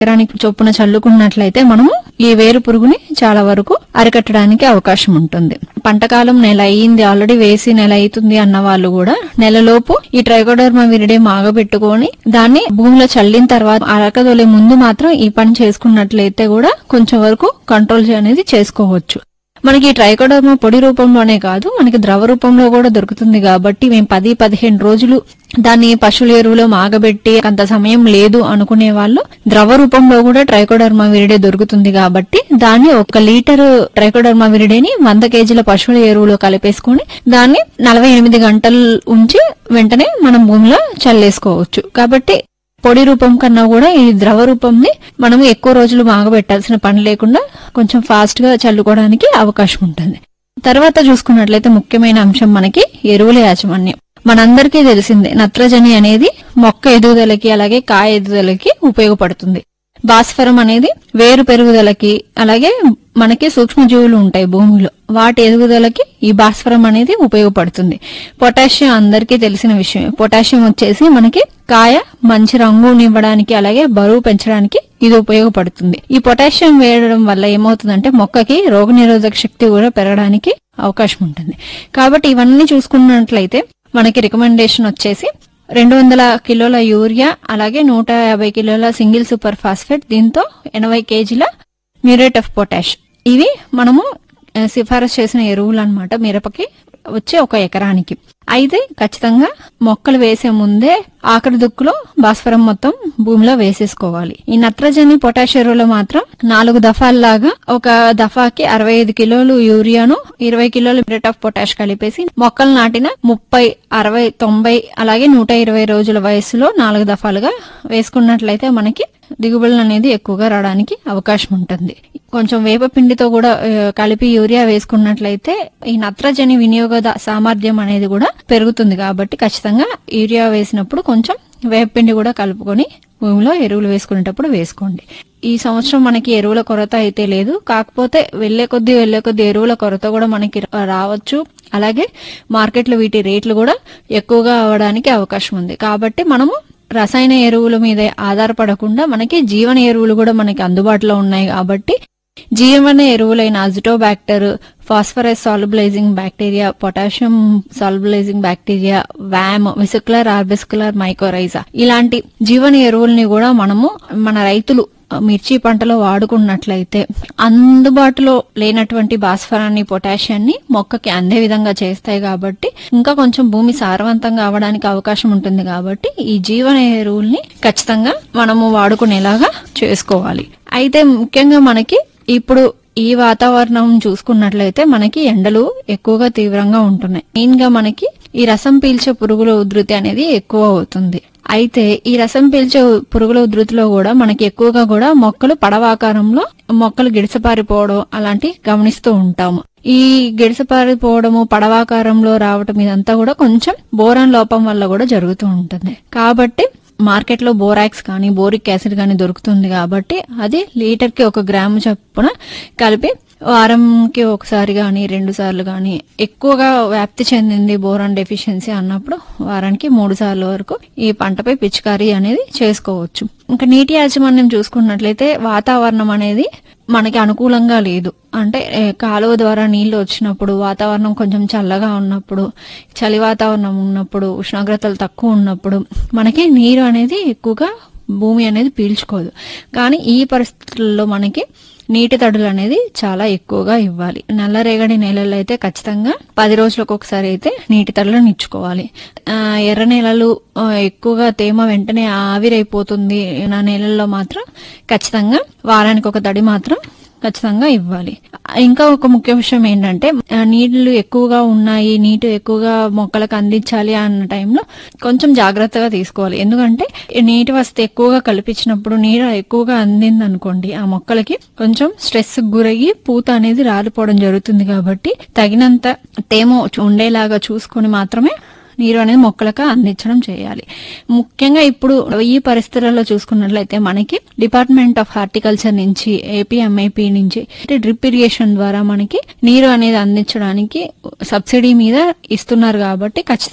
ఎకరానికి చొప్పున చల్లుకున్నట్లయితే మనము ఈ వేరు పురుగుని చాలా వరకు అరికట్టడానికి అవకాశం ఉంటుంది పంటకాలం నెల అయ్యింది ఆల్రెడీ వేసి నెల అవుతుంది అన్న వాళ్ళు కూడా నెలలోపు ఈ ట్రైకోడర్మా విరిడే మాగబెట్టుకొని దాన్ని భూమిలో చల్లిన తర్వాత అరకదొలే ముందు మాత్రం ఈ పని చేసుకున్నట్లయితే కూడా కొంచెం వరకు కంట్రోల్ అనేది చేసుకోవచ్చు మనకి ఈ ట్రైకోడర్మా పొడి రూపంలోనే కాదు మనకి ద్రవ రూపంలో కూడా దొరుకుతుంది కాబట్టి మేము పది పదిహేను రోజులు దాన్ని పశువుల ఎరువులో మాగబెట్టి అంత సమయం లేదు అనుకునే వాళ్ళు ద్రవ రూపంలో కూడా ట్రైకోడర్మా విరిడే దొరుకుతుంది కాబట్టి దాన్ని ఒక లీటర్ ట్రైకోడర్మా విరిడేని వంద కేజీల పశువుల ఎరువులో కలిపేసుకుని దాన్ని నలభై ఎనిమిది గంటలు ఉంచి వెంటనే మనం భూమిలో చల్లేసుకోవచ్చు కాబట్టి పొడి రూపం కన్నా కూడా ఈ ద్రవ రూపంని మనం ఎక్కువ రోజులు మాగబెట్టాల్సిన పని లేకుండా కొంచెం ఫాస్ట్ గా చల్లుకోవడానికి అవకాశం ఉంటుంది తర్వాత చూసుకున్నట్లయితే ముఖ్యమైన అంశం మనకి ఎరువుల యాజమాన్యం మనందరికీ తెలిసిందే నత్రజని అనేది మొక్క ఎదుగుదలకి అలాగే కాయ ఎదుగుదలకి ఉపయోగపడుతుంది భాస్వరం అనేది వేరు పెరుగుదలకి అలాగే మనకి సూక్ష్మజీవులు ఉంటాయి భూమిలో వాటి ఎదుగుదలకి ఈ భాస్వరం అనేది ఉపయోగపడుతుంది పొటాషియం అందరికీ తెలిసిన విషయం పొటాషియం వచ్చేసి మనకి కాయ మంచి రంగునివ్వడానికి అలాగే బరువు పెంచడానికి ఇది ఉపయోగపడుతుంది ఈ పొటాషియం వేయడం వల్ల ఏమవుతుందంటే మొక్కకి రోగనిరోధక శక్తి కూడా పెరగడానికి అవకాశం ఉంటుంది కాబట్టి ఇవన్నీ చూసుకున్నట్లయితే మనకి రికమెండేషన్ వచ్చేసి రెండు వందల కిలోల యూరియా అలాగే నూట యాభై కిలోల సింగిల్ సూపర్ ఫాస్ఫేట్ దీంతో ఎనభై కేజీల మ్యూరేట్ ఆఫ్ పొటాష్ ఇవి మనము ఆ, సిఫారసు చేసిన ఎరువులు అన్నమాట మిరపకి వచ్చే ఒక ఎకరానికి అయితే ఖచ్చితంగా మొక్కలు వేసే ముందే ఆఖరి దుక్కులో భాస్వరం మొత్తం భూమిలో వేసేసుకోవాలి ఈ నత్రజని పొటాష్ ఎరువులు మాత్రం నాలుగు దఫాల్లాగా ఒక దఫాకి అరవై ఐదు కిలోలు యూరియాను ఇరవై కిలోలు రేట్ ఆఫ్ పొటాష్ కలిపేసి మొక్కలు నాటిన ముప్పై అరవై తొంభై అలాగే నూట ఇరవై రోజుల వయసులో నాలుగు దఫాలుగా వేసుకున్నట్లయితే మనకి దిగుబడులు అనేది ఎక్కువగా రావడానికి అవకాశం ఉంటుంది కొంచెం వేప పిండితో కూడా ఆ, కలిపి యూరియా వేసుకున్నట్లయితే ఈ నత్రజని వినియోగ ద- సామర్థ్యం అనేది కూడా పెరుగుతుంది కాబట్టి ఖచ్చితంగా యూరియా వేసినప్పుడు కొంచెం వేపపిండి కూడా కలుపుకొని భూమిలో ఎరువులు వేసుకునేటప్పుడు వేసుకోండి ఈ సంవత్సరం మనకి ఎరువుల కొరత అయితే లేదు కాకపోతే వెళ్లే కొద్దీ వెళ్లే కొద్దీ ఎరువుల కొరత కూడా మనకి రా- రావచ్చు అలాగే మార్కెట్లో వీటి రేట్లు కూడా ఎక్కువగా అవడానికి అవకాశం ఉంది కాబట్టి మనము రసాయన ఎరువుల మీద ఆధారపడకుండా మనకి జీవన ఎరువులు కూడా మనకి అందుబాటులో ఉన్నాయి కాబట్టి జీవన ఎరువులైన azotobacter phosphorus solubilising bacteria potassium solubilising bacteria VAM vesicular arbuscular mycorrhiza ఇలాంటి జీవన ఎరువుల్ని కూడా మనము మన రైతులు మిర్చి పంటలో వాడుకున్నట్లయితే అందుబాటులో లేనటువంటి భాస్వరాన్ని పొటాషియాన్ని మొక్కకి అందే విధంగా చేస్తాయి కాబట్టి ఇంకా కొంచెం భూమి సారవంతంగా అవడానికి అవకాశం ఉంటుంది కాబట్టి ఈ జీవన ఎరువుల్ని ఖచ్చితంగా మనము వాడుకునేలాగా చేసుకోవాలి అయితే ముఖ్యంగా మనకి ఇప్పుడు ఈ వాతావరణం చూసుకున్నట్లయితే మనకి ఎండలు ఎక్కువగా తీవ్రంగా ఉంటున్నాయి మెయిన్ గా మనకి ఈ రసం పీల్చే పురుగుల ఉధృతి అనేది ఎక్కువ అవుతుంది అయితే ఈ రసం పీల్చే పురుగుల ఉధృతిలో కూడా మనకి ఎక్కువగా కూడా మొక్కలు పడవాకారంలో మొక్కలు గిడిసపారిపోవడం అలాంటి గమనిస్తూ ఉంటాము ఈ గిడిసపారిపోవడము పడవాకారంలో రావటం ఇదంతా కూడా కొంచెం బోరాన్ లోపం వల్ల కూడా జరుగుతూ ఉంటుంది కాబట్టి మార్కెట్ లో బోరాక్స్ కానీ బోరిక్ యాసిడ్ కానీ దొరుకుతుంది కాబట్టి అది లీటర్ కి ఒక గ్రాము చొప్పున కలిపి వారంకి ఒకసారి కానీ రెండు సార్లు కానీ ఎక్కువగా వ్యాప్తి చెందింది బోరాన్ డెఫిషియన్సీ అన్నప్పుడు వారానికి మూడు సార్లు వరకు ఈ పంటపై పిచికారీ అనేది చేసుకోవచ్చు ఇంకా నీటి యాజమాన్యం చూసుకున్నట్లయితే వాతావరణం అనేది మనకి అనుకూలంగా లేదు అంటే ఏ, కాలువ ద్వారా నీళ్లు వచ్చినప్పుడు వాతావరణం కొంచెం చల్లగా ఉన్నప్పుడు చలి వాతావరణం ఉన్నప్పుడు ఉష్ణోగ్రతలు తక్కువ ఉన్నప్పుడు మనకి నీరు అనేది ఎక్కువగా భూమి అనేది పీల్చుకోదు కానీ ఈ పరిస్థితుల్లో మనకి నీటి తడులు అనేది చాలా ఎక్కువగా ఇవ్వాలి నల్లరేగడి నేలల్లో అయితే ఖచ్చితంగా పది రోజులకు ఒకసారి అయితే నీటి తడులను ఇచ్చుకోవాలి ఆ, ఎర్ర నేలలు ఆ, ఎక్కువగా తేమ వెంటనే ఆవిరైపోతుంది నా నేలల్లో మాత్రం ఖచ్చితంగా వారానికి ఒక తడి మాత్రం ఖచ్చితంగా ఇవ్వాలి ఇంకా ఒక ముఖ్య విషయం ఏంటంటే ఆ, నీళ్లు ఎక్కువగా ఉన్నాయి నీటి ఎక్కువగా మొక్కలకు అందించాలి అన్న టైంలో కొంచెం జాగ్రత్తగా తీసుకోవాలి ఎందుకంటే ఈ నీటి వసతి ఎక్కువగా కల్పించినప్పుడు నీరు ఎక్కువగా అందింది అనుకోండి ఆ మొక్కలకి కొంచెం స్ట్రెస్ గురయ్యి పూత అనేది రాలిపోవడం జరుగుతుంది కాబట్టి తగినంత తేమ ఉండేలాగా చూసుకొని మాత్రమే నీరు అనేది మొక్కలకు అందించడం చేయాలి ముఖ్యంగా ఇప్పుడు ఈ పరిస్థితులలో చూసుకున్నట్లయితే మనకి డిపార్ట్మెంట్ ఆఫ్ హార్టికల్చర్ నుంచి ఏపీ ఎంఐపి నుంచి డ్రిప్ ఇరిగేషన్ ద్వారా మనకి నీరు అనేది అందించడానికి సబ్సిడీ మీద ఇస్తున్నారు కాబట్టి ఖచ్చితంగా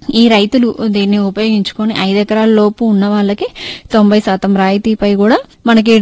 ఈ రైతులు దీన్ని ఉపయోగించుకొని ఐదు ఎకరాల లోపు ఉన్న వాళ్ళకి తొంభై శాతం రాయితీపై కూడా మనకి